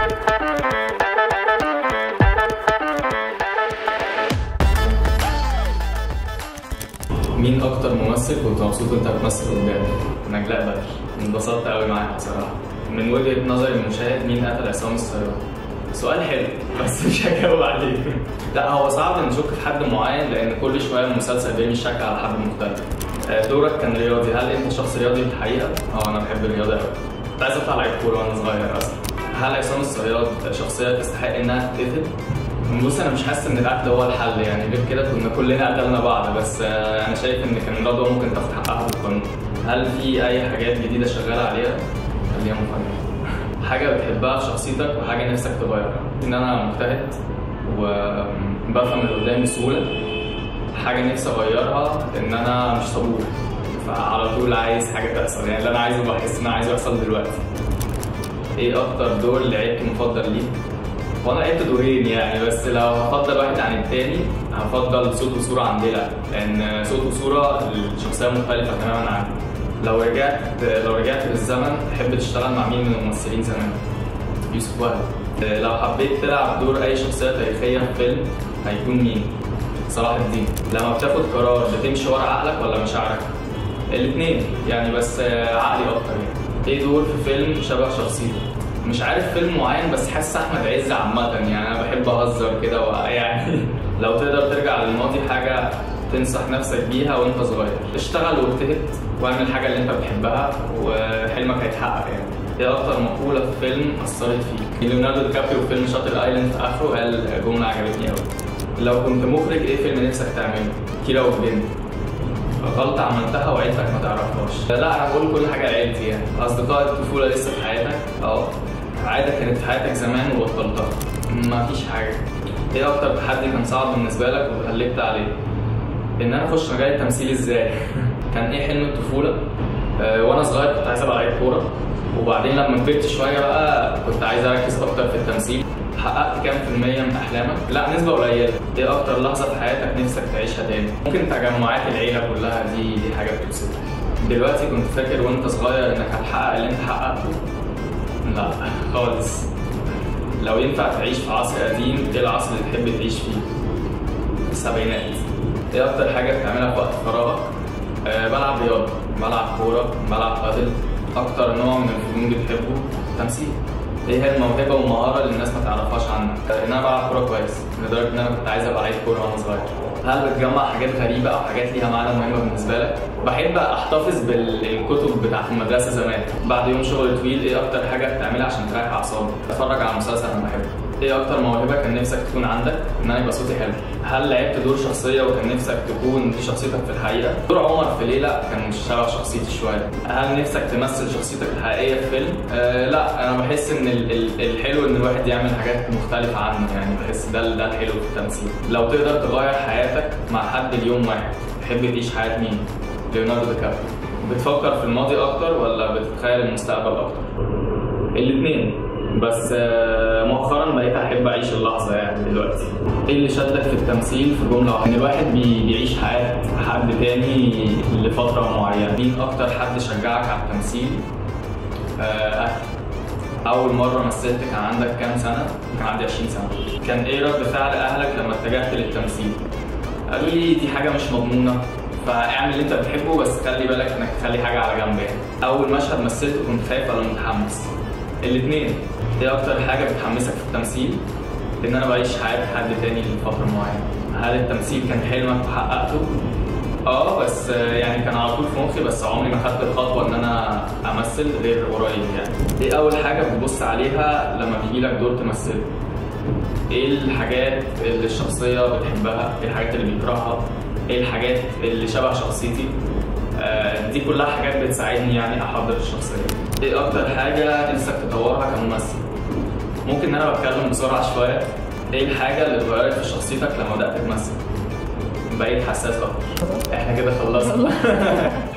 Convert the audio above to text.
مين اكتر ممثل كنت مبسوط وانت بتمثل قدامه؟ نجلاء بدر انبسطت قوي معاها بصراحه من وجهه نظر المشاهد مين قتل عصام الصياد؟ سؤال حلو بس مش هجاوب عليه لا هو صعب نشك في حد معين لان كل شويه المسلسل بيعمل شك على حد مختلف آه، دورك كان رياضي هل انت شخص رياضي في الحقيقه؟ اه انا بحب الرياضه قوي كنت عايز اطلع لعيب كوره وانا صغير اصلا هل عصام الصياد شخصيه تستحق انها تتقتل؟ بص انا مش حاسس ان القتل هو الحل يعني غير كده كنا كلنا قتلنا بعض بس آه، انا شايف ان كان رضوى ممكن تاخد حقها بالقانون هل في اي حاجات جديده شغاله عليها؟ خليها مفاجاه حاجه بتحبها في شخصيتك وحاجه نفسك تغيرها ان انا مجتهد وبفهم اللي قدامي بسهوله حاجه نفسي اغيرها ان انا مش صبور فعلى طول عايز حاجه تحصل يعني اللي انا عايزه بحس ان انا عايزه يحصل دلوقتي ايه اكتر دور لعبت مفضل ليك وانا لعبت دورين يعني بس لو هفضل واحد عن التاني هفضل صوت وصوره عن دلع لان صوت وصوره الشخصيه مختلفه تماما عني لو رجعت لو رجعت بالزمن تحب تشتغل مع مين من الممثلين زمان؟ يوسف وهبي لو حبيت تلعب دور اي شخصيه تاريخيه في فيلم هيكون مين؟ صلاح الدين لما بتاخد قرار بتمشي ورا عقلك ولا مشاعرك؟ الاثنين يعني بس عقلي اكتر يعني ايه دور في فيلم شبه شخصيتك؟ مش عارف فيلم معين بس حاسس احمد عز عامه يعني انا بحب اهزر كده ويعني لو تقدر ترجع للماضي حاجه تنصح نفسك بيها وانت صغير اشتغل واجتهد واعمل الحاجه اللي انت بتحبها وحلمك هيتحقق يعني ايه اكتر مقوله في فيلم اثرت فيك ليوناردو دي كابريو في فيلم شاطر ايلاند في اخره قال جمله عجبتني قوي لو كنت مخرج ايه فيلم نفسك تعمله كيرة والجن غلطة عملتها وعيلتك ما تعرفهاش لا انا بقول كل حاجة لعيلتي يعني اصدقاء الطفولة لسه في حياتك اه عادة كانت في حياتك زمان وبطلتها ما فيش حاجة ايه اكتر تحدي كان صعب بالنسبة لك وغلبت عليه ان انا اخش مجال التمثيل ازاي كان ايه حلم الطفولة أه وانا صغير كنت عايز ابقى لعيب كورة وبعدين لما كبرت شوية بقى كنت عايز اركز اكتر في التمثيل حققت كام في المية من أحلامك؟ لا نسبة قليلة، إيه أكتر لحظة في حياتك نفسك تعيشها تاني؟ ممكن تجمعات العيلة كلها دي دي حاجة بتبسطك. دلوقتي كنت فاكر وأنت صغير إنك هتحقق اللي أنت حققته؟ لا خالص. لو ينفع تعيش في عصر قديم، إيه العصر اللي تحب تعيش فيه؟ السبعينات. إيه أكتر حاجة بتعملها في وقت فراغك؟ أه بلعب رياضة، بلعب كورة، بلعب بادل. أكتر نوع من الفنون بتحبه؟ تمثيل. ايه هي الموهبه والمهاره اللي الناس ما تعرفهاش عنك ان انا بلعب كوره كويس لدرجه ان انا كنت عايز ابقى لعيب كوره وانا صغير هل بتجمع حاجات غريبه او حاجات ليها معنى مهم بالنسبه لك بحب احتفظ بالكتب بتاعت المدرسه زمان بعد يوم شغل طويل ايه اكتر حاجه بتعملها عشان تريح اعصابك اتفرج على مسلسل انا بحبه ايه اكتر موهبه كان نفسك تكون عندك ان انا يبقى صوتي حلو هل لعبت دور شخصيه وكان نفسك تكون دي شخصيتك في الحقيقه دور عمر في ليلى كان شبه شخصيتي شويه هل نفسك تمثل شخصيتك الحقيقيه في فيلم آه لا انا بحس ان ال- ال- الحلو ان الواحد يعمل حاجات مختلفه عنه يعني بحس ده ده الحلو في التمثيل لو تقدر تغير حياتك مع حد اليوم واحد تحب تعيش حياه مين ليوناردو دي كابريو بتفكر في الماضي اكتر ولا بتتخيل المستقبل اكتر الاثنين بس آه، مؤخرا بقيت احب اعيش اللحظه يعني دلوقتي ايه اللي شدك في التمثيل في جمله واحده ان الواحد بي- بيعيش حياه حد تاني لفتره معينه مين اكتر حد شجعك على التمثيل آه، اهلي اول مره مثلت كان عندك كام سنه كان عندي 20 سنه كان ايه رد فعل اهلك لما اتجهت للتمثيل قالوا لي دي حاجه مش مضمونه فاعمل اللي انت بتحبه بس خلي بالك انك تخلي حاجه على جنب يعني اول مشهد مثلته كنت خايف ولا متحمس الاثنين ايه اكتر حاجه بتحمسك في التمثيل ان انا بعيش حياه حد تاني لفتره معينه هل التمثيل كان حلمك وحققته اه بس آه، يعني كان على طول في مخي بس عمري ما خدت الخطوه ان انا امثل غير قريب يعني ايه اول حاجه بتبص عليها لما بيجي لك دور تمثله ايه الحاجات اللي الشخصيه بتحبها ايه الحاجات اللي بيكرهها ايه الحاجات اللي شبه شخصيتي آه، دي كلها حاجات بتساعدني يعني احضر الشخصيه ايه اكتر حاجه نفسك تطورها كممثل ممكن ان انا بتكلم بسرعه شويه ايه الحاجه اللي اتغيرت في شخصيتك لما بدات تمثل بقيت حساس اكتر احنا كده خلصنا